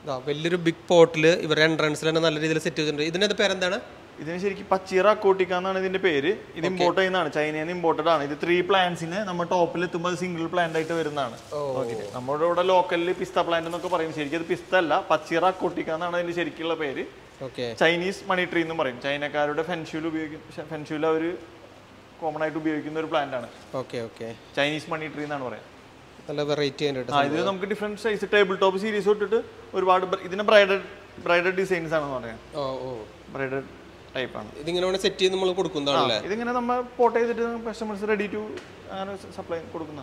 ഇതാ വലിയൊരു ബിഗ് പോട്ടിൽ ഇവർ എൻട്രൻസിൽ തന്നെ നല്ല രീതിയിൽ സെറ്റ് ചെയ്തിട്ടുണ്ട് ഇതിൻ്റെ പേരെന്താണ് ഇതിന് ശരിക്കും പച്ചീറ അക്കോട്ടിക്ക എന്നാണ് ഇതിന്റെ പേര് ഇത് ഇമ്പോർട്ട് ചെയ്യുന്നതാണ് ചൈനയിൽ നിന്ന് ഇമ്പോർട്ടഡ് ആണ് ഇത് ത്രീ പ്ലാന്റ്സിന് നമ്മൾ ടോപ്പിൽ എത്തുമ്പോൾ സിംഗിൾ പ്ലാന്റ് ആയിട്ട് വരുന്നതാണ് നോക്കിയിട്ട് നമ്മുടെ ഇവിടെ ലോക്കലിൽ പിസ്ത പ്ലാന്റ് എന്നൊക്കെ പറയും ശരിക്കും അത് പിസ്ത അല്ല പച്ചീറ അക്കോട്ടിക്ക എന്നാണ് അതിന്റെ ശരിക്കുള്ള പേര് ഓക്കെ ചൈനീസ് മണി ട്രീ എന്നും പറയും ചൈനക്കാരുടെ ഫെൻഷൂൽ ഉപയോഗിക്കുന്ന ഫെൻഷൂൽ അവർ കോമൺ ആയിട്ട് ഉപയോഗിക്കുന്ന ഒരു പ്ലാന്റ് ആണ് okay okay Chinese money tree എന്നാണ് പറയാം നല്ല വെറൈറ്റി ആയിട്ട് ആ ഇത് നമുക്ക് different size table top series തൊട്ടിട്ട് ഒരുപാട് br- ഇതിന് ബ്രൈഡഡ് ബ്രൈഡഡ് ഡിസൈൻസ് ആണെന്ന് പറയാം ഓ ഓ ബ്രൈഡഡ് ടൈപ്പ് ആണ് ഇതിങ്ങനെ വേണേൽ സെറ്റ് ചെയ്ത് നമ്മൾ കൊടുക്കുന്നതാണല്ലേ ഇതിങ്ങനെ നമ്മൾ പോട്ട് ചെയ്തിട്ട് കസ്റ്റമേഴ്സ് റെഡി ടു അങ്ങനെ സപ്ലൈ കൊടുക്കുന്ന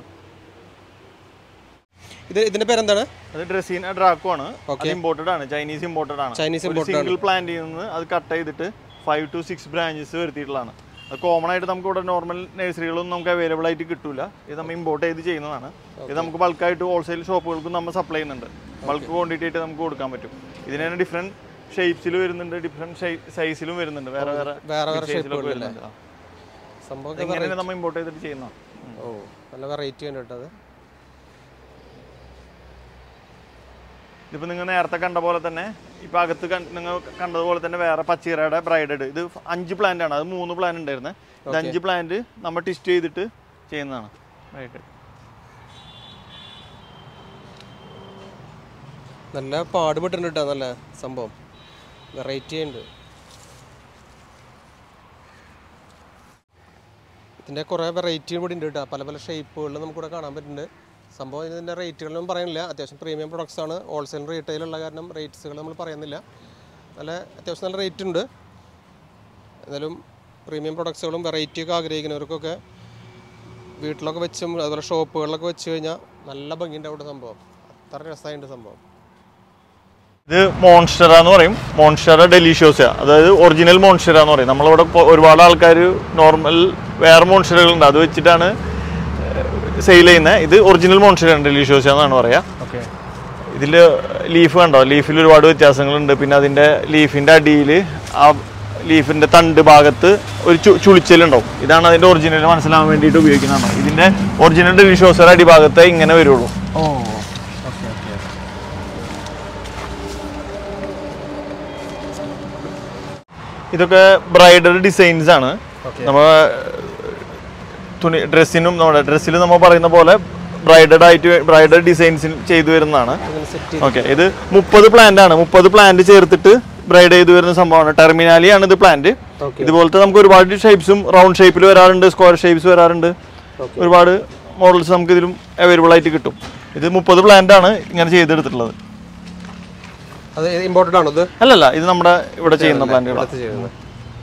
ഇത് ഇതിന്റെ പേരെന്താണ് അത് ഡ്രസ്സിന് ഡ്രാക്കോ ആണ് അത് ഇമ്പോർട്ടഡ് ആണ് ചൈനീസ് ഇമ്പോർട്ടഡ് ആണ് Chinese സിംഗിൾ പ്ലാന്റ് ചെയ്യുന്നത് അത് കട്ട് ചെയ്തിട്ട് ഫൈവ് ടു സിക്സ് ബ്രാഞ്ചസ് വരുത്തിയിട്ടുള്ളതാണ് അത് കോമൺ ആയിട്ട് നമുക്ക് ഇവിടെ നോർമൽ നഴ്സറികളൊന്നും നമുക്ക് അവൈലബിൾ ആയിട്ട് കിട്ടൂല ഇത് നമ്മൾ ഇമ്പോർട്ട് ചെയ്ത് ചെയ്യുന്നതാണ് ഇത് നമുക്ക് ബൾക്കായിട്ട് ഹോൾസെയിൽ ഷോപ്പുകൾക്കും നമ്മൾ സപ്ലൈ ചെയ്യുന്നുണ്ട് ബൾക്ക് ക്വാണ്ടിറ്റി ആയിട്ട് നമുക്ക് കൊടുക്കാൻ പറ്റും ഇതിന് തന്നെ ഡിഫറെന്റ് ഷേപ്സിൽ വരുന്നുണ്ട് ഡിഫറെന്റ് സൈസിലും വരുന്നുണ്ട് വേറെ വേറെ വേറെ വേറെ size ലൊക്കെ വരുന്നുണ്ട് ആ. സംഭവം ഇങ്ങനെ നമ്മൾ ഇമ്പോർട്ട് ചെയ്തിട്ട് ചെയ്യുന്നതാണ് ഓ നല്ല വെറൈറ്റി ഉണ്ട് കേട്ടോ അത് ഇതിപ്പോൾ നിങ്ങൾ നേരത്തെ കണ്ട പോലെ തന്നെ ഇപ്പം അകത്ത് കൺ- നിങ്ങൾ കണ്ടതുപോലെ തന്നെ വേറെ പച്ചീറയുടെ ബ്രൈഡഡ് ഇത് ഫ് അഞ്ച് പ്ലാന്റ് ആണ് അത് മൂന്ന് പ്ലാന്റ് ഉണ്ടായിരുന്നത് ഇത് അഞ്ച് പ്ലാന്റ് നമ്മൾ ടിസ്റ്റ് ചെയ്തിട്ട് ചെയ്യുന്നതാണ് ബ്രൈഡഡ് നല്ല പാടുപെട്ടിട്ടുണ്ട് കേട്ടോ നല്ല സംഭവം വെറൈറ്റി ഉണ്ട് ഇതിൻ്റെ കുറേ വെറൈറ്റി കൂടി ഉണ്ട് കേട്ടോ പല പല ഷേപ്പുകളിൽ നമുക്കിവിടെ കാണാൻ പറ്റുന്നുണ്ട് സംഭവം ഇതിൻ്റെ റേറ്റുകളൊന്നും പറയുന്നില്ല അത്യാവശ്യം പ്രീമിയം പ്രൊഡക്ട്സ് ആണ് ഹോൾസെയിൽ റീറ്റെയിലുള്ള കാരണം റേറ്റ്സുകൾ നമ്മൾ പറയുന്നില്ല നല്ല അത്യാവശ്യം നല്ല റേറ്റ് ഉണ്ട് എന്നാലും പ്രീമിയം പ്രൊഡക്ട്സുകളും വെറൈറ്റിയൊക്കെ ആഗ്രഹിക്കുന്നവർക്കൊക്കെ വീട്ടിലൊക്കെ വെച്ചും അതുപോലെ ഷോപ്പുകളിലൊക്കെ വെച്ച് കഴിഞ്ഞാൽ നല്ല ഭംഗിയുണ്ട് അവിടെ സംഭവം അത്ര രസമായിട്ടുണ്ട് സംഭവം ഇത് മോൺസ്റ്റർ എന്ന് പറയും മോൺസ്റ്റർ ഡെലീഷ്യോസ അതായത് ഒറിജിനൽ മോൺസ്റ്റർ എന്ന് പറയും നമ്മളിവിടെ ഇപ്പൊ ഒരുപാട് ആൾക്കാർ നോർമൽ വേറെ മോൺസ്റ്ററുകളുണ്ട് അത് വെച്ചിട്ടാണ് സെയിൽ ചെയ്യുന്നത് ഇത് ഒറിജിനൽ മോൺസ്റ്റർ ആണ് ഡെലീഷ്യോസ എന്നാണ് പറയാ ഓക്കെ ഇതിൽ ലീഫ് കണ്ടോ ലീഫിൽ ഒരുപാട് വ്യത്യാസങ്ങളുണ്ട് പിന്നെ അതിൻ്റെ ലീഫിൻ്റെ അടിയിൽ ആ ലീഫിൻ്റെ തണ്ട് ഭാഗത്ത് ഒരു ചു ചുളിച്ചലുണ്ടാവും ഇതാണ് അതിൻ്റെ ഒറിജിനൽ മനസ്സിലാവാൻ വേണ്ടിയിട്ട് ഉപയോഗിക്കുന്നതാണ് ഇതിൻ്റെ ഒറിജിനൽ ഡെലിഷോസർ അടിഭാഗത്ത് ഇങ്ങനെ വരുള്ളൂ ഓ ഓക്കെ ഓക്കെ ഇതൊക്കെ ബ്രൈഡൽ ഡിസൈൻസ് ആണ് Okay. നമ്മൾ തുണി ഡ്രസ്സിനും നമ്മുടെ ഡ്രസ്സിൽ നമ്മൾ പറയുന്ന പോലെ ബ്രൈഡഡ് ആയിട്ട് ബ്രൈഡൽ ഡിസൈൻസ് ചെയ്തു വരുന്നതാണ് അങ്ങനെ സെറ്റ് ഓക്കെ ഇത് മുപ്പത് പ്ലാന്റ് ആണ് മുപ്പത് പ്ലാന്റ് ചേർത്തിട്ട് ബ്രൈഡ് ചെയ്ത് വരുന്ന സംഭവമാണ് ടെർമിനാലിയാണ് ഇത് പ്ലാന്റ് Okay. ഇതുപോലത്തെ നമുക്ക് ഒരുപാട് ഷേപ്സും റൗണ്ട് ഷേപ്പിൽ വരാറുണ്ട് സ്ക്വയർ ഷേപ്സ് വരാറുണ്ട് ഒരുപാട് മോഡൽസ് നമുക്ക് ഇതിലും അവൈലബിൾ ആയിട്ട് കിട്ടും ഇത് മുപ്പത് പ്ലാന്റ് ആണ് ഇങ്ങനെ ചെയ്തെടുത്തിട്ടുള്ളത് അത് ഇമ്പോർട്ടൻ്റ് ആണോ ഇത് അല്ലല്ല ഇത് നമ്മുടെ ഇവിടെ ചെയ്യുന്ന പ്ലാന്റുകളാണ് അടുത്ത് ചെയ്യുന്നത്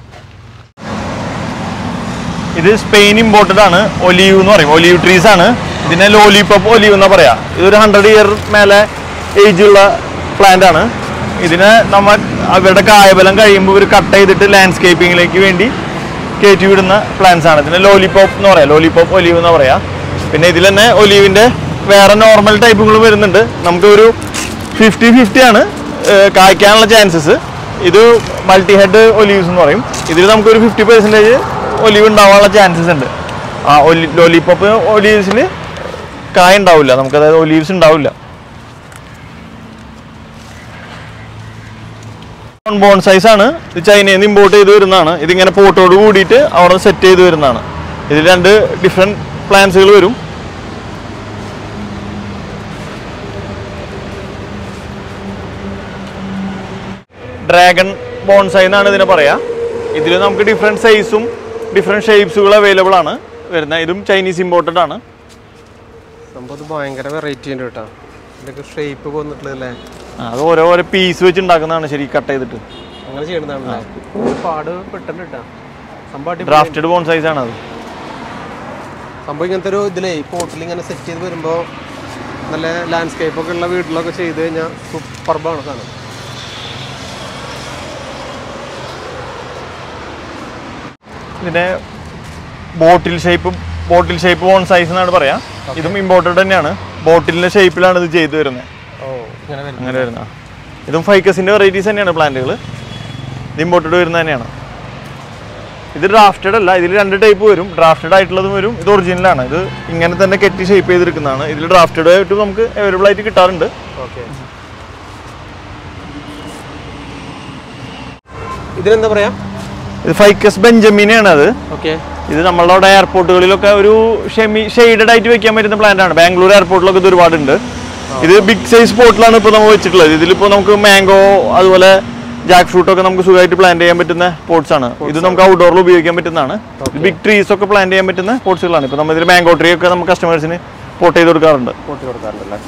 ഇത് സ്പെയിൻ ഇമ്പോർട്ടഡ് ആണ് ഒലീവ് എന്ന് പറയും ഒലീവ് ട്രീസ് ആണ് ഇതിനെ ലോലിപോപ്പ് ഒലീവ് എന്നാ പറയാ ഇതൊരു ഹൺഡ്രഡ് ഇയർ മേലെ ഏജ് ഉള്ള പ്ലാന്റ് ആണ് ഇതിനെ നമ്മൾ അവരുടെ കായബലം കഴിയുമ്പോൾ ഇവർ കട്ട് ചെയ്തിട്ട് ലാൻഡ്സ്കേപ്പിങ്ങിലേക്ക് വേണ്ടി കയറ്റി വിടുന്ന പ്ലാന്റ്സ് ആണ് ഇതിനെ ലോലിപോപ്പ് എന്ന് പറയാം ലോലിപോപ്പ് ഒലീവ് എന്ന് പറയാ പിന്നെ ഇതിൽ തന്നെ ഒലീവിന്റെ വേറെ നോർമൽ ടൈപ്പുകളും വരുന്നുണ്ട് നമുക്ക് ഒരു ഫിഫ്റ്റി ഫിഫ്റ്റി ആണ് ഏർ കായ്ക്കാനുള്ള ചാൻസസ് ഇത് മൾട്ടി ഹെഡ് ഒലീവ്സ് എന്ന് പറയും ഇതിൽ നമുക്കൊരു ഫിഫ്റ്റി പെർസെൻറ്റേജ് ഒലിവ് ഉണ്ടാവാനുള്ള ചാൻസസ് ഉണ്ട് ആ ഒലി ലോലിപോപ്പ് ഒലീവ്സിൽ കായ ഉണ്ടാവില്ല നമുക്ക് അതായത് ഒലീവ്സ് ഉണ്ടാവില്ല ബോൺ സൈസ് ആണ് ഇത് ചൈനയിൽ നിന്ന് ഇമ്പോർട്ട് ചെയ്ത് വരുന്നതാണ് ഇതിങ്ങനെ പോട്ടോട് കൂടിയിട്ട് അവിടെ സെറ്റ് ചെയ്ത് വരുന്നതാണ് ഇതിൽ രണ്ട് ഡിഫറെൻറ്റ് പ്ലാന്റ്സുകൾ വരും ഡ്രാഗൺ ബോൺസൈ എന്നാണ് ഇതിനെ പറയാ ഇതിൽ നമുക്ക് ഡിഫറെൻറ്റ് സൈസും ഡിഫറെൻറ്റ് ഷേപ്സുകൾ അവൈലബിൾ ആണ് വരുന്നത് ഇതും ചൈനീസ് ഇമ്പോർട്ടഡ് ആണ് സംഭവം ഇത് ഭയങ്കര വെറൈറ്റി ഉണ്ട് കേട്ടോ ഇതിലൊക്കെ ഷേപ്പ് പോന്നിട്ടുള്ളതല്ലേ ആ, അത് ഓരോ ഓരോ പീസ് വെച്ച് ഉണ്ടാക്കുന്നതാണ് ശരി കട്ട് ചെയ്തിട്ട് അങ്ങനെ ചെയ്യണതാണല്ലേ പാട് പെട്ടെന്ന് കിട്ടാം സംഭവം അടിപൊളി. ഡ്രാഫ്റ്റഡ് ബോൺ സൈസ് ആണ് അത് സംഭവം ഇങ്ങനത്തെ ഒരു ഇതിലേ പോർട്ടിൽ ഇങ്ങനെ സെറ്റ് ചെയ്ത് വരുമ്പോൾ നല്ല ലാൻഡ്സ്കേപ്പ് ഒക്കെ ഉള്ള വീട്ടിലൊക്കെ ചെയ്ത് കഴിഞ്ഞാൽ സൂപ്പർബാണ് സാധനം ഇതിന്റെ bottle shape bottle shape bonsai എന്നാണ് പറയാ ഇതും ഇമ്പോർട്ടഡ് തന്നെയാണ് ബോട്ടിലിന്റെ ഷേപ്പിലാണ് ഇത് ചെയ്തു വരുന്നത് ഓ ഇങ്ങനെ വരുന്നത് അങ്ങനെ വരുന്ന ഇതും ഫൈക്കസിന്റെ വെറൈറ്റീസ് തന്നെയാണ് പ്ലാന്റുകൾ ഇത് ഇമ്പോർട്ടഡ് വരുന്നത് തന്നെയാണ് ഇത് ഡ്രാഫ്റ്റഡ് അല്ല ഇതിൽ രണ്ട് ടൈപ്പ് വരും ഡ്രാഫ്റ്റഡ് ആയിട്ടുള്ളതും വരും ഇത് ഒറിജിനലാണ് ഇത് ഇങ്ങനെ തന്നെ കെട്ടി ഷേപ്പ് ചെയ്തെടുക്കുന്നതാണ് ഇതിൽ ഡ്രാഫ്റ്റഡ് ആയിട്ട് നമുക്ക് അവൈലബിൾ ആയിട്ട് കിട്ടാറുണ്ട് ഓക്കെ ഇതിനെന്താ പറയാ ഇത് ഫൈക്കസ് ബെഞ്ചമിനാണ് അത് ഓക്കെ ഇത് നമ്മളുടെ അവിടെ എയർപോർട്ടുകളിലൊക്കെ ഒരു ഷെമി ഷെയ്ഡഡ് ആയിട്ട് വെക്കാൻ പറ്റുന്ന പ്ലാന്റ് ആണ് ബാംഗ്ലൂർ എയർപോർട്ടിലൊക്കെ ഇത് ഒരുപാടുണ്ട് ഇത് ബിഗ് സൈസ് പോട്ടിലാണ് ഇപ്പോൾ നമ്മൾ വെച്ചിട്ടുള്ളത് ഇതിലിപ്പോൾ നമുക്ക് മാംഗോ അതുപോലെ ജാക്ക് ഫ്രൂട്ട് ഒക്കെ നമുക്ക് സുഖമായിട്ട് പ്ലാന്റ് ചെയ്യാൻ പറ്റുന്ന പോട്ട്സ് ആണ് ഇത് നമുക്ക് ഔട്ട്ഡോറിൽ ഉപയോഗിക്കാൻ പറ്റുന്നതാണ് ബിഗ് ട്രീസ് ഒക്കെ പ്ലാന്റ് ചെയ്യാൻ പറ്റുന്ന പോട്ട്സുകളാണ് ഇപ്പോൾ നമ്മൾ ഇതിൽ മാംഗോ ട്രീ ഒക്കെ നമുക്ക് കസ്റ്റമേഴ്സിന് പോട്ട് ചെയ്ത് കൊടുക്കാറുണ്ട് കൂട്ടി കൊടുക്കാറുണ്ടല്ലേ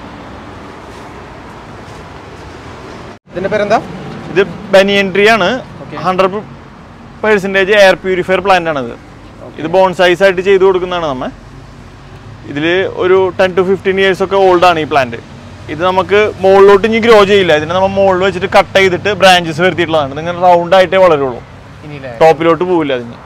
ഇതിന്റെ പേരെന്താ ഇത് ബനിയൻ ട്രീ ആണ് hundred percentage air purifier plant ആണിത് ഇത് ബോൺ സൈസ് ആയിട്ട് ചെയ്തു കൊടുക്കുന്നതാണ് നമ്മ ഇതിൽ ഒരു ടെൻ ടു ഫിഫ്റ്റീൻ ഇയേഴ്സ് ഒക്കെ ഓൾഡ് ആണ് ഈ പ്ലാന്റ് ഇത് നമുക്ക് മുകളിലോട്ട് ഇനി ഗ്രോ ചെയ്യില്ല ഇതിനെ നമ്മൾ മുകളിൽ വെച്ചിട്ട് കട്ട് ചെയ്തിട്ട് ബ്രാഞ്ചസ് വരുത്തിയിട്ടുള്ളതാണ് ഇതിങ്ങനെ റൗണ്ട് ആയിട്ടേ വളരുള്ളൂ ഇനിയില്ലേ ടോപ്പിലോട്ട് പോവില്ല അതിന്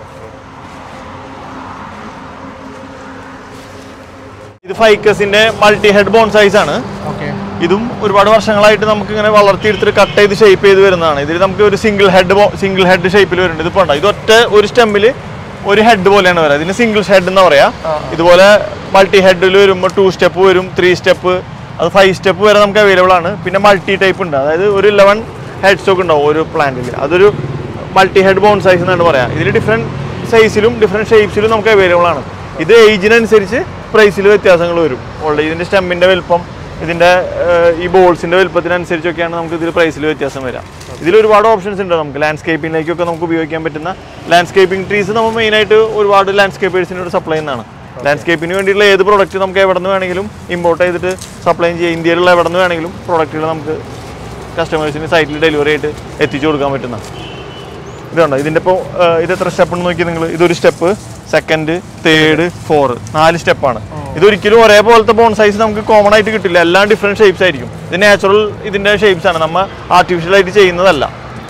ഇത് ഫൈക്കസിന്റെ മൾട്ടി ഹെഡ് ബോൺ സൈസ് ആണ് ഓക്കെ ഇതും ഒരുപാട് വർഷങ്ങളായിട്ട് നമുക്ക് ഇങ്ങനെ വളർത്തിയെടുത്തിട്ട് കട്ട് ചെയ്ത് ഷേപ്പ് ചെയ്ത് വരുന്നതാണ് ഇതിൽ നമുക്ക് ഒരു സിംഗിൾ ഹെഡ് സിംഗിൾ ഹെഡ് ഷേപ്പിൽ വരുന്നുണ്ട് ഇത് പോണ്ട ഇത് ഒറ്റ ഒരു സ്റ്റെമ്മിൽ ഒരു ഹെഡ് പോലെയാണ് വരിക ഇതിന് സിംഗിൾ ഹെഡ് എന്ന് പറയാ ഇതുപോലെ മൾട്ടി ഹെഡിൽ വരുമ്പോൾ ടു സ്റ്റെപ്പ് വരും ത്രീ സ്റ്റെപ്പ് അത് ഫൈവ് സ്റ്റെപ്പ് വരെ നമുക്ക് അവൈലബിൾ ആണ് പിന്നെ മൾട്ടി ടൈപ്പ് ഉണ്ട് അതായത് ഒരു ഇലവൻ ഹെഡ് സ്റ്റോക്ക് ഉണ്ടാവും ഒരു പ്ലാന്റിൽ അതൊരു മൾട്ടി ഹെഡ് ബോൺ സൈസ് എന്നാണ് പറയാം ഇതിൽ ഡിഫറെൻറ്റ് സൈസിലും ഡിഫറെൻറ്റ് ഷേപ്സിലും നമുക്ക് അവൈലബിൾ ആണ് ഇത് ഏജിനനുസരിച്ച് പ്രൈസിൽ വ്യത്യാസങ്ങൾ വരും ഓൾറെഡി ഇതിൻ്റെ സ്റ്റെമ്മിൻ്റെ വലുപ്പം ഇതിൻ്റെ ഈ ബോൾസിൻ്റെ വലുപ്പത്തിനനുസരിച്ചൊക്കെയാണ് നമുക്ക് ഇതിൽ പ്രൈസിൽ വ്യത്യാസം വരാം ഇതിൽ ഒരുപാട് ഓപ്ഷൻസ് ഉണ്ട് നമുക്ക് ലാൻഡ്സ്കേപ്പിങ്ങിലേക്കൊക്കെ നമുക്ക് ഉപയോഗിക്കാൻ പറ്റുന്ന ലാൻഡ്സ്കേപ്പിംഗ് ട്രീസ് നമ്മൾ മെയിനായിട്ട് ഒരുപാട് ലാൻഡ്സ്കേപ്പേഴ്സിനോട് സപ്ലൈ ചെയ്യുന്നതാണ് ലാൻഡ്സ്കേപ്പിന് വേണ്ടിയിട്ടുള്ള ഏത് പ്രോഡക്റ്റ് നമുക്ക് എവിടെ നിന്ന് വേണമെങ്കിലും ഇമ്പോർട്ട് ചെയ്തിട്ട് സപ്ലൈ ചെയ്യാം ഇന്ത്യയിലുള്ള എവിടെ നിന്ന് വേണമെങ്കിലും പ്രോഡക്റ്റുകൾ നമുക്ക് കസ്റ്റമേഴ്സിന് സൈറ്റിൽ ഡെലിവറി ആയിട്ട് എത്തിച്ചു കൊടുക്കാൻ പറ്റുന്ന ഇതുണ്ടോ ഇതിൻ്റെ ഇപ്പോൾ ഇത് എത്ര സ്റ്റെപ്പ് ഉണ്ടെന്ന് നോക്കി നിങ്ങൾ ഇതൊരു സ്റ്റെപ്പ് സെക്കൻഡ് തേർഡ് ഫോർ നാല് സ്റ്റെപ്പാണ് ഇതൊരിക്കലും ഒരേപോലത്തെ ബോൺ സൈസ് നമുക്ക് കോമൺ ആയിട്ട് കിട്ടില്ല എല്ലാം ഡിഫറെൻറ്റ് ഷേപ്സ് ആയിരിക്കും ഇത് നാച്ചുറൽ ഇതിൻ്റെ ഷേപ്സ് ആണ് നമ്മൾ ആർട്ടിഫിഷ്യൽ ആയിട്ട് ചെയ്യുന്നതല്ല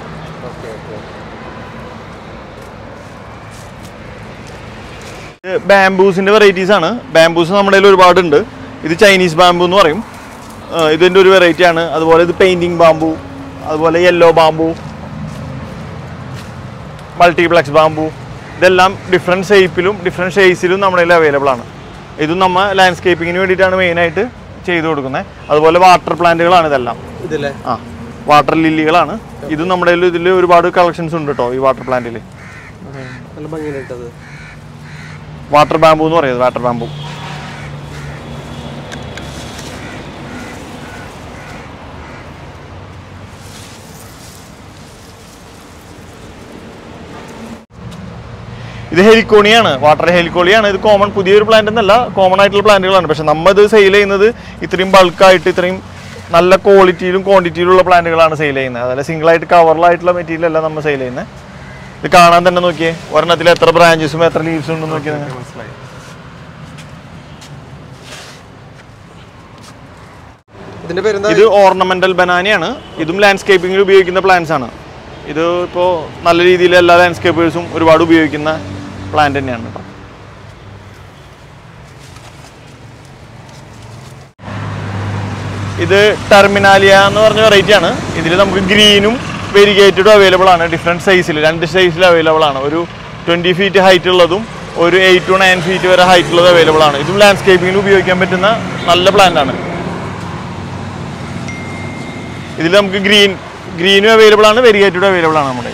ഇത് ബാംബൂസിൻ്റെ വെറൈറ്റീസ് ആണ് ബാംബൂസ് നമ്മുടെ കയ്യിൽ ഒരുപാടുണ്ട് ഇത് ചൈനീസ് ബാംബു എന്ന് പറയും ആ, ഇതിൻ്റെ ഒരു വെറൈറ്റി ആണ് അതുപോലെ ഇത് പെയിൻറ്റിങ് ബാംബു അതുപോലെ യെല്ലോ ബാംബു മൾട്ടിപ്ലക്സ് ബാംബു ഇതെല്ലാം ഡിഫറെൻറ്റ് ഷേപ്പിലും ഡിഫറെൻറ്റ് ഷേസിലും നമ്മുടെ കയ്യിൽ അവൈലബിൾ ആണ് ഇതും നമ്മൾ ലാൻഡ്സ്കേപ്പിങ്ങിന് വേണ്ടിയിട്ടാണ് മെയിനായിട്ട് ചെയ്തു കൊടുക്കുന്നത് അതുപോലെ വാട്ടർ പ്ലാന്റുകളാണ് ഇതെല്ലാം ഇതില്ലേ ആ വാട്ടർ ലില്ലികളാണ് ഇതും നമ്മുടെ കയ്യിൽ ഇതിൽ ഒരുപാട് കളക്ഷൻസ് ഉണ്ട് കേട്ടോ ഈ വാട്ടർ പ്ലാന്റിൽ നല്ല ഭംഗിയുണ്ട് ഇട്ടത് വാട്ടർ ബാംബു എന്ന് പറയുന്നത് വാട്ടർ ബാംബു ഇത് ഹെലിക്കോണിയാണ് വാട്ടർ ഹെലിക്കോണിയാണ് ഇത് കോമൺ പുതിയൊരു പ്ലാന്റ് എന്നല്ല കോമൺ ആയിട്ടുള്ള പ്ലാന്റുകളാണ് പക്ഷെ നമ്മൾ ഇത് സെയിൽ ചെയ്യുന്നത് ഇത്രയും ബൾക്കായിട്ട് ഇത്രയും നല്ല ക്വാളിറ്റിയിലും ക്വാണ്ടിറ്റിയിലുള്ള പ്ലാന്റുകളാണ് സെയിൽ ചെയ്യുന്നത് അതല്ല സിംഗിൾ ആയിട്ട് കവറിലായിട്ടുള്ള മെറ്റീരിയൽ അല്ല നമ്മൾ സെയിൽ ചെയ്യുന്നത് ഇത് കാണാൻ തന്നെ നോക്കിയേ ഒരെണ്ണത്തിൽ എത്ര ബ്രാഞ്ചസും എത്ര ലീവ്സും ഉണ്ടെന്ന് നോക്കിയാൽ നിങ്ങൾ. മനസ്സിലായി ഇതിന്റെ പേരെന്താ ഇത് ഓർണമെന്റൽ ബനാനയാണ് ഇതും ലാൻഡ്സ്കേപ്പിങ്ങിൽ ഉപയോഗിക്കുന്ന പ്ലാന്റ്സ് ആണ് ഇത് ഇപ്പോൾ നല്ല രീതിയിൽ എല്ലാ ലാൻഡ്സ്കേപ്പേഴ്സും ഒരുപാട് ഉപയോഗിക്കുന്ന പ്ലാന്റ് തന്നെയാണ് കേട്ടോ ഇത് ടെർമിനാലിയ എന്ന് പറഞ്ഞ വെറൈറ്റി ആണ് ഇതിൽ നമുക്ക് ഗ്രീനും വെരിഗേറ്റഡും അവൈലബിൾ ആണ് ഡിഫറെൻറ്റ് സൈസിൽ രണ്ട് സൈസിൽ അവൈലബിൾ ആണ് ഒരു ട്വൻറ്റി ഫീറ്റ് ഹൈറ്റ് ഉള്ളതും ഒരു എയ്റ്റ് ടു നയൻ ഫീറ്റ് വരെ ഹൈറ്റ് ഉള്ളത് അവൈലബിൾ ആണ് ഇതും ലാൻഡ്സ്കേപ്പിങ്ങിൽ ഉപയോഗിക്കാൻ പറ്റുന്ന നല്ല പ്ലാന്റ് ആണ് ഇതിൽ നമുക്ക് ഗ്രീൻ ഗ്രീനും അവൈലബിൾ ആണ് വെരിഗേറ്റഡും അവൈലബിൾ ആണ് നമ്മുടെ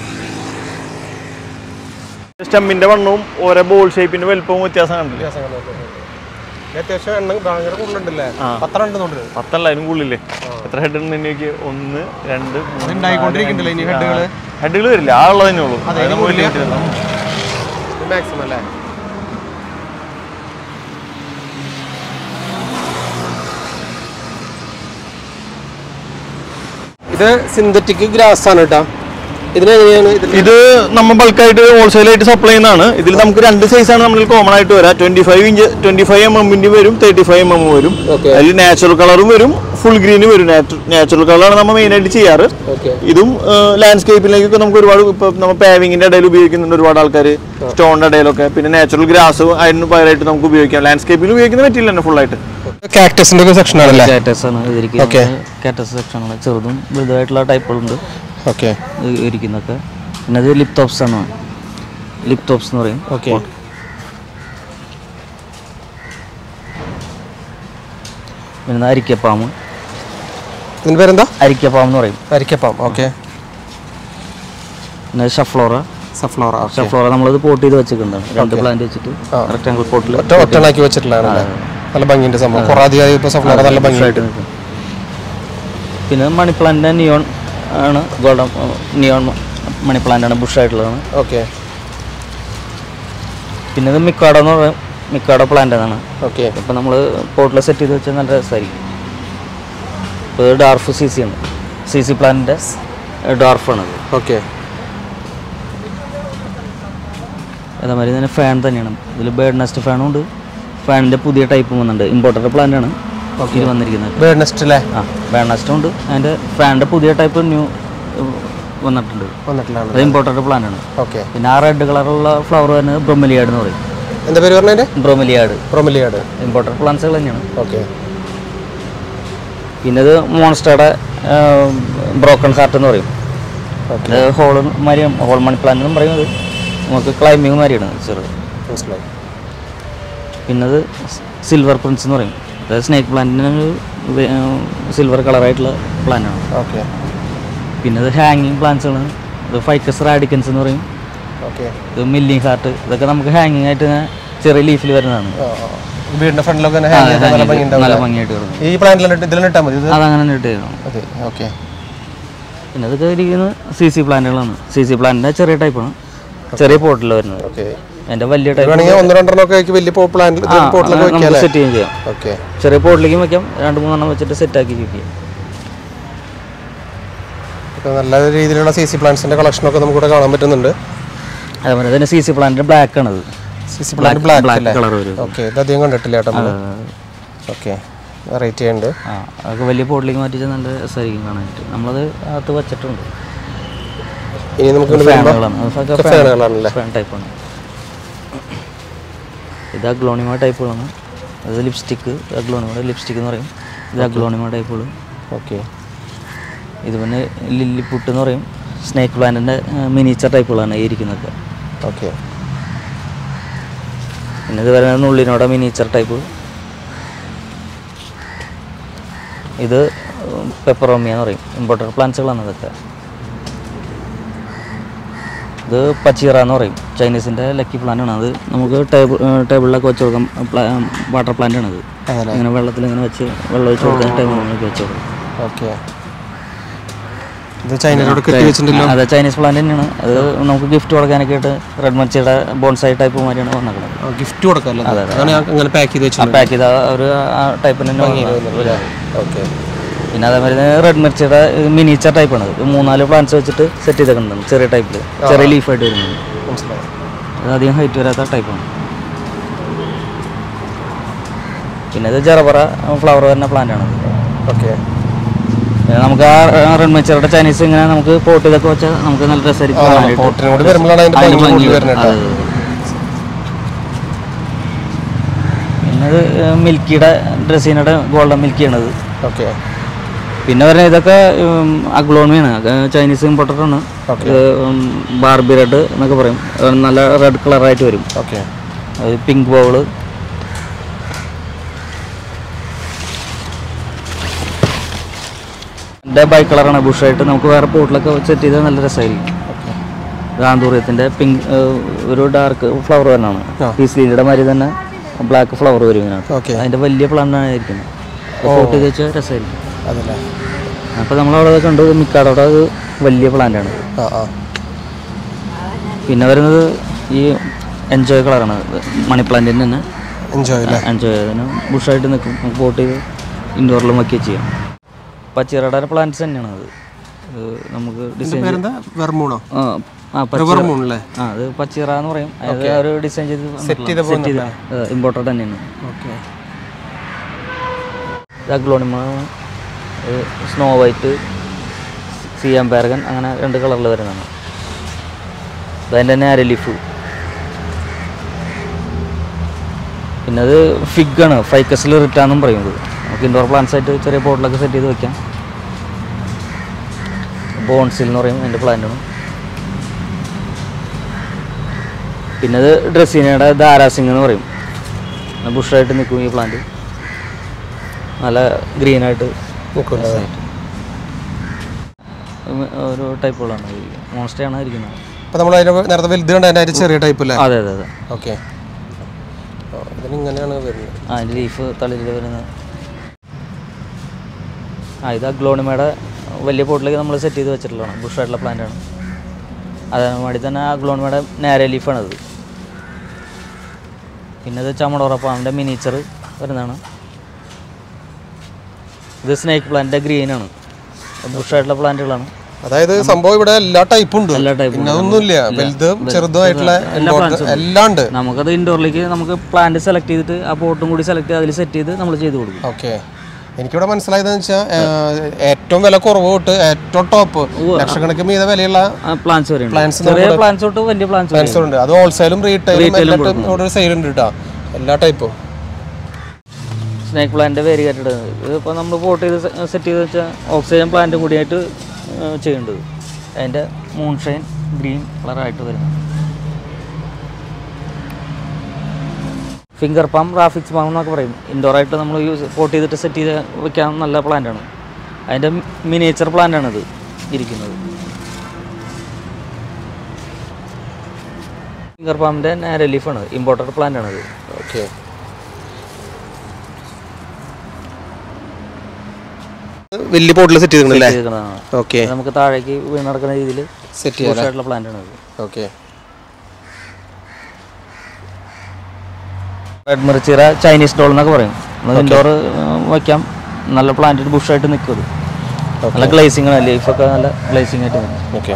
സ്റ്റെമ്മിന്റെ വണ്ണവും ഓരോ ബോൾ ഷേപ്പിന്റെ വലുപ്പവും വ്യത്യാസം കണ്ടില്ല വ്യത്യാസങ്ങൾ നോക്കാം. ഇത് അത്യാവശ്യം എണ്ണ ഭയങ്കര കൂടുതലുണ്ടല്ലേ ആ. പത്തെണ്ണം ഉണ്ടെന്നുണ്ട് പത്തല്ല അതിനും കൂടുതലില്ലേ എത്ര ഹെഡ് ഉണ്ട് എനിക്ക് ഒന്ന് രണ്ട് അത് ഉണ്ടായിക്കൊണ്ടിരിക്കുന്നുണ്ടല്ലോ ഇനി ഹെഡുകള് ഹെഡുകൾ വരില്ല ആ ഉള്ളത് തന്നെ ഉള്ളൂ അതെ, അത് ഇനി നമുക്ക് വലിയ കൂടില്ല. വ്യത്യാസം. ഇത് മാക്സിമം അല്ലേ ഇത് സിന്തറ്റിക് ഗ്രാസ് ആണ് കേട്ടോ ഇതിനെങ്ങനെയാണ് ഇതിന്റെ ഇത് നമ്മൾ ബൾക്കായിട്ട് ഹോൾസെയിലായിട്ട് സപ്ലൈ ചെയ്യുന്നതാണ് ഇതിൽ നമുക്ക് രണ്ട് സൈസാണ് നമ്മൾ കോമൺ ആയിട്ട് വരാം twenty five inch twenty five M എമ്മിന്റെ വരും തേർട്ടി ഫൈവ് എം എം വരും Okay. അതിൽ നാച്ചുറൽ കളറും വരും ഫുൾ ഗ്രീനും വരും നാച്ചുറൽ കളറാണ് നമ്മൾ മെയിൻ ആയിട്ട് ചെയ്യാറ് ഓക്കെ ഇതും ലാൻഡ്സ്കേപ്പിലേക്കൊക്കെ നമുക്ക് ഒരുപാട് ഇപ്പൊ നമ്മൾ പാവിങ്ങിന്റെ ഇടയിൽ ഉപയോഗിക്കുന്നുണ്ട് ഒരുപാട് ആൾക്കാർ സ്റ്റോണിന്റെ ഇടയിലൊക്കെ പിന്നെ നാച്ചുറൽ ഗ്രാസ് അതിന് പകരമായിട്ട് നമുക്ക് ഉപയോഗിക്കാം ലാൻഡ്സ്കേപ്പിൽ ഉപയോഗിക്കുന്ന മെറ്റീരിയൽ തന്നെ ഫുൾ ആയിട്ട് കാക്ടസിന്റെ ഒക്കെ സെക്ഷൻ ആണല്ലേ കാറ്റസ് ആണ് Okay. ഇതിരിക്കുന്നത് കാറ്റസ് സെക്ഷനാണ് ചെറുതും വലുതായിട്ടുള്ള ടൈപ്പുകളുണ്ട് ഓക്കെ ഇത് ഇരിക്കുന്നൊക്കെ പിന്നെ അത് ലിപ് ടോപ്സ് ആണ് ലിപ് ടോപ്സ് എന്ന് പറയും ഓക്കെ പിന്നെ അരിക്കപ്പാമ്പ് ഇതിന്റെ പേരെന്താ അരിക്കപ്പാമ്പ് എന്ന് പറയും അരിക്കപ്പം ഓക്കെ പിന്നെ ഷഫ്ലോറ സഫ്ലോറ ഓക്കെ ഷഫ്ലോറ നമ്മളിത് പോട്ട് ചെയ്ത് വെച്ചിട്ടുണ്ടാണ് രണ്ട് പ്ലാന്റ് വെച്ചിട്ട് ആ. റെക്ടാങ്കിൾ പോട്ടിൽ ഒറ്റ ഒറ്റണാക്കി വെച്ചിട്ടുള്ളതാണ് നല്ല ഭംഗിന്റെ സംഭവം കുറെ അധികം ഇപ്പൊ സഫ്ലോറ നല്ല ഭംഗിയായിട്ട് പിന്നെ മണി പ്ലാന്റിൻ്റെ നിയോൺ ആണ് ഗോൾഡൻ നിയോൺ മണി പ്ലാന്റ് ആണ് ബുഷായിട്ടുള്ളതാണ് ഓക്കെ പിന്നെ ഇത് മിക്കാഡോ എന്ന് പറയും മിക്കാഡോ പ്ലാന്റ് ആണ് ഓക്കെ ഇപ്പം നമ്മൾ പോട്ടിൽ സെറ്റ് ചെയ്ത് വെച്ചാൽ നല്ല രസമായിരിക്കും ഇപ്പോൾ ഇത് ഡാർഫ് സി സി ആണ് സി സി പ്ലാന്റിൻ്റെ ഡാർഫാണത് ഓക്കെ അതേമാതിരി തന്നെ ഫാൻ തന്നെയാണ് ഇതിൽ ബേഡ് നെസ്റ്റ് ഫാനും ഉണ്ട് ഫാനിൻ്റെ പുതിയ ടൈപ്പ് വന്നിട്ടുണ്ട് ഇമ്പോർട്ടഡ് പ്ലാന്റ് ആണ് ഇത് വന്നിരിക്കുന്നത് ബേർഡ് നെസ്റ്റ് അല്ലേ ആ ബേഡ് നെസ്റ്റും ഉണ്ട് അതിൻ്റെ ഫാനിൻ്റെ പുതിയ ടൈപ്പ് ന്യൂ വന്നിട്ടുണ്ട് വന്നിട്ടുള്ളതാണ് അത് ഇമ്പോർട്ടഡ് പ്ലാന്റ് ആണ് ഓക്കെ പിന്നെ ആ റെഡ് കളറുള്ള ഫ്ലവർ വരുന്നത് ബ്രൊമലിയാഡ് എന്ന് പറയും എന്താ പേര് പറഞ്ഞതിന്റെ ബ്രൊമലിയാഡ് പ്രൊമലിയാട് ഇമ്പോർട്ടഡ് പ്ലാന്റ്സുകൾ തന്നെയാണ് ഓക്കെ പിന്നെ ഇത് മോൺസ്റ്ററുടെ ബ്രോക്കൺ ഹാർട്ട് എന്ന് പറയും ഓക്കെ ഇത് ഹോൾ മാതിരി ഹോൾ മണി പ്ലാന്റ് എന്നും പറയുന്നത് നമുക്ക് ക്ലൈമ്പിങ് മാതിരിയാണ് ചെറുത് മനസ്സിലായി പിന്നെ അത് സിൽവർ പ്രിൻസ് എന്ന് പറയും അതായത് സ്നേക്ക് പ്ലാന്റിന് സിൽവർ കളറായിട്ടുള്ള പ്ലാന്റാണ് ഓക്കെ പിന്നെ ഇത് ഹാങ്ങിങ് പ്ലാന്റ്സുകളാണ് ഇത് ഫൈക്കസ് റാഡിക്കൻസ് എന്ന് പറയും ഓക്കെ ഇത് മില്ലിങ് ഹാർട്ട് ഇതൊക്കെ നമുക്ക് ഹാങ്ങിങ് ആയിട്ട് ഇങ്ങനെ ചെറിയ ലീഫിൽ വരുന്നതാണ് വീടിന്റെ ഫ്രണ്ടിലൊക്കെ തന്നെ hang ചെയ്താൽ നല്ല ഭംഗി നല്ല ഉണ്ടാവും ഭംഗിയായിട്ട് കിടക്കും ഈ പ്ലാന്റിൽ ഇതിൽ ഇട്ടാൽ മതി ഇത് അതങ്ങനെ തന്നെ ഇട്ട് ചെയ്യണം അതെ ഓക്കെ പിന്നെ ഇതൊക്കെ ഇരിക്കുന്നത് സി സി പ്ലാന്റുകളാണ് സി സി പ്ലാന്റിൻ്റെ ചെറിയ ടൈപ്പാണ് ചെറിയ പോട്ടിൽ വരുന്നത് ഓക്കെ എൻ്റെ വലിയ ടൈപ്പ് വേണമെങ്കിൽ ഒന്ന് രണ്ടെണ്ണം ഒക്കെ ആക്കി വലിയ പ്ലാന്റ് പോട്ടിലൊക്കെ വെക്കാം നമുക്ക് അല്ലേ സെറ്റ് ചെയ്യുകയും ചെയ്യാം ഓക്കെ ചെറിയ പോട്ടിലേക്കും വെക്കാം രണ്ട് മൂന്നെണ്ണം വെച്ചിട്ട് സെറ്റാക്കി വെക്കാം ഇപ്പൊ നല്ല രീതിയിലുള്ള സി സി പ്ലാന്റ്സിന്റെ കളക്ഷനൊക്കെ നമുക്ക് ഇവിടെ കാണാൻ പറ്റുന്നുണ്ട് അതേപോലെ തന്നെ സി സി പ്ലാന്റിൻ്റെ ബ്ലാക്ക് ആണത് Z Z plant black black അല്ലേ കളർ വരും ഓക്കെ ഇത് അധികം കണ്ടിട്ടില്ല കേട്ടോ നമ്മള് ഓക്കെ വെറൈറ്റി ഉണ്ട് ആ അതൊക്കെ വലിയ പോട്ടിലേക്ക് മാറ്റിച്ചാൽ നല്ല രസമായിരിക്കും കാണാനായിട്ട് നമ്മളത് അകത്ത് വെച്ചിട്ടുണ്ട് ഇനി നമുക്ക് ഇങ്ങോട്ട് വരുമ്പോ ഫാനുകളാണ് അതൊക്കെ ഒക്കെ ഫാനുകളാണല്ലേ ഫാൻ ടൈപ്പാണ് ഇത് അഗ്ലോണിമ ടൈപ്പുകളാണ് അത് ലിപ്സ്റ്റിക്ക് അഗ്ലോണിമയുടെ ലിപ്സ്റ്റിക് എന്ന് പറയും ഇത് അഗ്ലോണിമ ടൈപ്പുകൾ ഓക്കെ ഇത് പിന്നെ ലില്ലിപ്പുട്ട് എന്ന് പറയും സ്നേക്ക് പ്ലാന്റിൻ്റെ മിനിച്ചർ ടൈപ്പുകളാണ് ഈ ഇരിക്കുന്നതൊക്കെ ഓക്കെ പിന്നെ ഇത് വരുന്നത് നുള്ളിനോടെ മിനിച്ചർ ടൈപ്പ് ഇത് പെപ്പറോമിയ എന്ന് പറയും ഇമ്പോർട്ടഡ് പ്ലാന്റ്സുകളാണ് ഇതൊക്കെ ഇത് പച്ചീറ എന്ന് പറയും ചൈനീസിൻ്റെ ലക്കി പ്ലാന്റ് ആണ് അത് നമുക്ക് ടേബിൾ ടേബിളിലൊക്കെ വെച്ച് കൊടുക്കാം വാട്ടർ പ്ലാന്റ് ആണ് അത് അതല്ലേ ഇങ്ങനെ വെള്ളത്തിൽ ഇങ്ങനെ വെച്ച് വെള്ളം ഒഴിച്ച് കൊടുക്കാൻ ടേബിളിലേക്ക് വെച്ച് കൊടുക്കും ഓക്കെ ഇത് ചൈനയിലോട് കെട്ടി വെച്ചിട്ടുണ്ടല്ലോ അതെ ചൈനീസ് പ്ലാന്റ് തന്നെയാണ് അത് നമുക്ക് ഗിഫ്റ്റ് കൊടുക്കാനൊക്കെ ആയിട്ട് റെഡ് മർച്ചിയുടെ ബോൺസായി ടൈപ്പ് മാതിരിയാണ് വന്നേക്കുന്നത് ഗിഫ്റ്റ് കൊടുക്കാമല്ലോ അതാണ് ഞാൻ അങ്ങനെ പാക്ക് ചെയ്ത് ആ വെച്ചിട്ടുണ്ട് പാക്ക് ചെയ്ത ഒരു ആ ടൈപ്പിന് തന്നെ വന്നതാണ്. ഓക്കെ പിന്നെ അതേമാതിരി റെഡ് മിർച്ചിയുടെ മിനിച്ചർ ടൈപ്പാണ് ഇത് മൂന്നാല് പ്ലാന്റ്സ് വെച്ചിട്ട് സെറ്റ് ചെയ്തേക്കുന്നത് ചെറിയ ടൈപ്പിൽ ചെറിയ ലീഫായിട്ട് വരുന്നത് മനസ്സിലായി അത് അധികം ഹൈറ്റ് വരാത്ത ടൈപ്പാണ് പിന്നെ ഇത് ജറബറ ഫ്ലവർ വരുന്ന പ്ലാന്റ് ആണ് ഓക്കെ നമുക്ക് ആ റെഡ് മിർച്ചിയുടെ ചൈനീസ് ഇങ്ങനെ നമുക്ക് പോട്ട് ചെയ്തൊക്കെ വെച്ചാൽ നമുക്ക് നല്ല രസമായിരിക്കും കാണാനായിട്ട്. പോട്ടിനും കൂടി വരുമ്പോഴാണ് അതിന്റെ അതിന്റെ ഭംഗി ഭംഗി കൂടി വരും. വരുന്നത് അതെ, അതെ. പിന്നെ ഇത് മിൽക്കിയുടെ ഡ്രസ്സിനയുടെ ഗോൾഡൻ മിൽക്കിയാണത് ഓക്കെ പിന്നെ പറയുന്നത് ഇതൊക്കെ അഗ്ലോണിയാണ് ചൈനീസ് ഇമ്പോർട്ടഡ് ആണ് Okay. ഇത് ബാർബി റെഡ് എന്നൊക്കെ പറയും അത് നല്ല റെഡ് കളറായിട്ട് വരും ഓക്കെ അത് പിങ്ക് ബൗള് എൻ്റെ ബൈ കളറാണ് ബുഷായിട്ട് നമുക്ക് വേറെ പോട്ടിലൊക്കെ സെറ്റ് ചെയ്താൽ നല്ല രസമായിരിക്കും ഗാന്ധൂര്യത്തിൻ്റെ പിങ്ക് ഒരു ഡാർക്ക് ഫ്ലവർ തന്നെയാണ് ആ. പീസ് ലീലിയുടെ മാതിരി തന്നെ ബ്ലാക്ക് ഫ്ലവർ വരും ഇതിനകത്ത് ഓക്കെ അതിൻ്റെ വലിയ പ്ലാന്റാണ് ഇരിക്കുന്നത് പോട്ട് ചെയ്ത് വെച്ചാൽ രസമായിരിക്കും അതല്ലേ അപ്പോൾ നമ്മളവിടെ കണ്ടു മിക്കാടവിടെ അത് വലിയ പ്ലാന്റാണ് ആ ആ പിന്നെ വരുന്നത് ഈ എൻജോയ് കളറാണ് മണി പ്ലാന്റിന് തന്നെ എൻജോയ് അല്ലേ എൻജോയ് ചെയ്തതിന് ബുഷായിട്ട് നിൽക്കും നമുക്ക് പോട്ട് ചെയ്ത് ഇൻഡോറിലും വയ്ക്കുകയും ചെയ്യാം പച്ചിറയുടെ പ്ലാന്റ്സ് തന്നെയാണ് അത് ഇത് നമുക്ക് ഡിസൈൻ പേരെന്താ വെർമൂണോ ആ ആ പച്ചിറ വെർമൂൺ അല്ലേ ആ അത് പച്ചിറ എന്ന് പറയും അത് ഒരു ഡിസൈൻ ചെയ്ത് സെറ്റ് ചെയ്ത സെറ്റ് ചെയ്ത ഇമ്പോർട്ടൻ്റ് തന്നെയാണ് ഓക്കെ ഇത് അഗ്ലോണിമ സ്നോ വൈറ്റ് സിയാം പാരഗൻ അങ്ങനെ രണ്ട് കളറിൽ വരുന്നതാണ് അതിൻ്റെ തന്നെ അരലിഫ് പിന്നെ അത് ഫിഗാണ് ഫൈക്കസിൽ റിറ്റാന്നും പറയുന്നത് നമുക്ക് ഇൻഡോർ പ്ലാന്റ്സ് ആയിട്ട് ചെറിയ പോട്ടിലൊക്കെ സെറ്റ് ചെയ്ത് വെക്കാം ബോൺസിൽ എന്ന് പറയും അതിൻ്റെ പ്ലാന്റാണ് പിന്നെ അത് ഡ്രസ്സിനയുടെ ധാരാസിംഗ് എന്ന് പറയും ബുഷായിട്ട് നിൽക്കും ഈ പ്ലാന്റ് നല്ല ഗ്രീനായിട്ട് നിൽക്കില്ല ഒരു ടൈപ്പുകളാണ് മോൺസ്റ്റയാണ് ഇരിക്കുന്നത് അപ്പോൾ നമ്മൾ അതിന് നേരത്തെ വലുത് കണ്ട അതിൻ്റെ ചെറിയ ടൈപ്പ് അല്ലേ അതെ അതെ അതെ ഓക്കെ ഇതിന് ഇങ്ങനെയാണ് വരുന്നത് ആ അതിൻ്റെ ലീഫ് തളിരിൽ വരുന്നത് ആ ഇത് അഗ്ലോണിമയുടെ വലിയ പോട്ടിലേക്ക് നമ്മൾ സെറ്റ് ചെയ്ത് വെച്ചിട്ടുള്ളതാണ് ബുഷായിട്ടുള്ള പ്ലാന്റാണ് അതിന് വേണ്ടി തന്നെ അഗ്ലോണിമയുടെ നേരെ ലീഫാണത് പിന്നെ ഇത് ചമടോറ പാമ്പിൻ്റെ മിനിച്ചർ വരുന്നതാണ് ഇത് സ്നേക്ക് പ്ലാന്റിൻ്റെ ഗ്രീനാണ് ബുഷായിട്ടുള്ള പ്ലാന്റുകളാണ് അതായത് സംഭവം ഇവിടെ എല്ലാ ടൈപ്പും ഉണ്ട് എല്ലാ type ഉം പിന്നെ അതൊന്നുമില്ല വലുതും ചെറുതുമായിട്ടുള്ള എല്ലാ import plants ഉം എല്ലാം ഉണ്ട് നമുക്കത് ഇൻഡോറിലേക്ക് നമുക്ക് പ്ലാന്റ് സെലക്ട് ചെയ്തിട്ട് ആ പോട്ടും കൂടി സെലക്ട് ചെയ്ത് അതിൽ സെറ്റ് ചെയ്ത് നമ്മൾ ചെയ്ത് കൊടുക്കും ഓക്കെ എനിക്കിവിടെ മനസ്സിലായതെന്ന് വെച്ചാൽ ഏറ്റവും വില കുറവ് തൊട്ട് ഏറ്റവും ടോപ്പ് ലക്ഷക്കണക്കിന് മീത വിലയുള്ള പ്ലാന്റ്സ് വരെ Plants ചെറിയ പ്ലാന്റ്സ് തൊട്ട് വലിയ പ്ലാന്റ്സ് വരെ പ്ലാൻസ് ഉണ്ട് അത് ഹോൾസെയിലും റീറ്റെയിലും എല്ലാം ഇവിടെ സെയിൽ ഉണ്ട് കേട്ടോ എല്ലാ ടൈപ്പും സ്നേക്ക് പ്ലാന്റ് വേരി കെട്ടിടത് ഇതിപ്പോൾ നമ്മൾ പോട്ട് ചെയ്ത് സെറ്റ് ചെയ്ത് വെച്ചാൽ ഓക്സിജൻ പ്ലാന്റ് കൂടിയായിട്ട് ഏഹ്, ചെയ്യേണ്ടത് അതിൻ്റെ മൂൺഷൈൻ ഗ്രീൻ കളറായിട്ട് വരുന്നത് ഫിംഗർ പാം റാഫിക്സ് പാം എന്നൊക്കെ പറയും ഇൻഡോറായിട്ട് നമ്മൾ യൂസ് പോട്ട് ചെയ്തിട്ട് സെറ്റ് ചെയ്ത് വെക്കാൻ നല്ല പ്ലാന്റാണ് അതിൻ്റെ മിനിയേച്ചർ പ്ലാന്റാണിത് ഇരിക്കുന്നത് ഫിംഗർ പാമ്പിൻ്റെ നാരോ ലീഫാണ് ഇമ്പോർട്ടഡ് പ്ലാന്റാണിത് ഓക്കെ വലിയ പോട്ടിൽ സെറ്റ് ചെയ്തിട്ടുണ്ടല്ലേ ചെയ്തിരിക്കുന്നതാണ് ഓക്കെ അത് നമുക്ക് താഴേക്ക് വീണ് നടക്കുന്ന രീതിയിൽ സെറ്റ് ചെയ്യാം ആയിട്ടുള്ള പ്ലാന്റ് ആണ് ഓക്കെ റെഡ് മിർച്ചിറ ചൈനീസ് ഡോൾ എന്നൊക്കെ പറയും നമ്മൾ ഇൻഡോർ വയ്ക്കാം നല്ല പ്ലാന്റ് ബുഷായിട്ട് നിൽക്കും അത് നല്ല ഗ്ലേസിംഗ് ആണ് ലീഫൊക്കെ നല്ല ഗ്ലേസിംഗ് ആയിട്ട് നിൽക്കും ഓക്കെ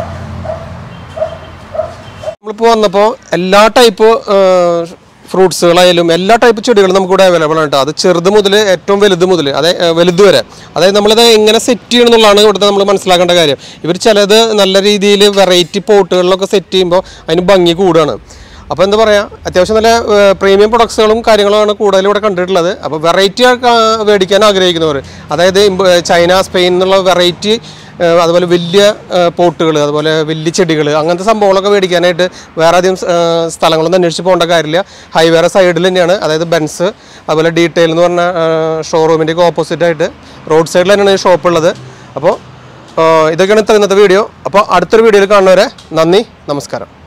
നമ്മളിപ്പോൾ വന്നപ്പോൾ എല്ലാ ടൈപ്പ് ഫ്രൂട്ട്സുകളായാലും എല്ലാ ടൈപ്പ് ചെടികളും നമുക്കിവിടെ അവൈലബിൾ ആണ് കേട്ടോ അത് ചെറുത് മുതൽ ഏറ്റവും വലുത് മുതൽ അതെ ഏഹ് വലുത് വരെ അതായത് നമ്മളിത് എങ്ങനെ സെറ്റ് ചെയ്യണം എന്നുള്ളതാണ് ഇവിടുത്തെ നമ്മൾ മനസ്സിലാക്കേണ്ട കാര്യം ഇവർ ചിലത് നല്ല രീതിയിൽ വെറൈറ്റി പോട്ടുകളിലൊക്കെ സെറ്റ് ചെയ്യുമ്പോൾ അതിന് ഭംഗി കൂടുകയാണ് അപ്പോൾ എന്താ പറയുക അത്യാവശ്യം നല്ല പ്രീമിയം പ്രൊഡക്ട്സുകളും കാര്യങ്ങളുമാണ് കൂടുതൽ ഇവിടെ കണ്ടിട്ടുള്ളത് അപ്പോൾ വെറൈറ്റി മേടിക്കാൻ ആഗ്രഹിക്കുന്നവർ അതായത് ഇമ്പ- ചൈന സ്പെയിൻ എന്നുള്ള വെറൈറ്റി അതുപോലെ വലിയ പോട്ടുകൾ അതുപോലെ വലിയ ചെടികൾ അങ്ങനത്തെ സംഭവങ്ങളൊക്കെ മേടിക്കാനായിട്ട് വേറെ അധികം സ്- ഏഹ് സ്ഥലങ്ങളൊന്നും അന്വേഷിച്ച് പോകേണ്ട കാര്യമില്ല ഹൈവേറെ സൈഡിൽ തന്നെയാണ് അതായത് ബെൻസ് അതുപോലെ ഡീറ്റെയിൽ എന്ന് പറഞ്ഞ ഷോറൂമിൻ്റെയൊക്കെ ഓപ്പോസിറ്റ് ആയിട്ട് റോഡ് സൈഡിൽ തന്നെയാണ് ഈ ഷോപ്പ് ഉള്ളത് അപ്പോൾ ഇതൊക്കെയാണ് ഇത്ര ഇന്നത്തെ വീഡിയോ അപ്പോൾ അടുത്തൊരു വീഡിയോയിൽ കാണുന്നവരെ നന്ദി നമസ്കാരം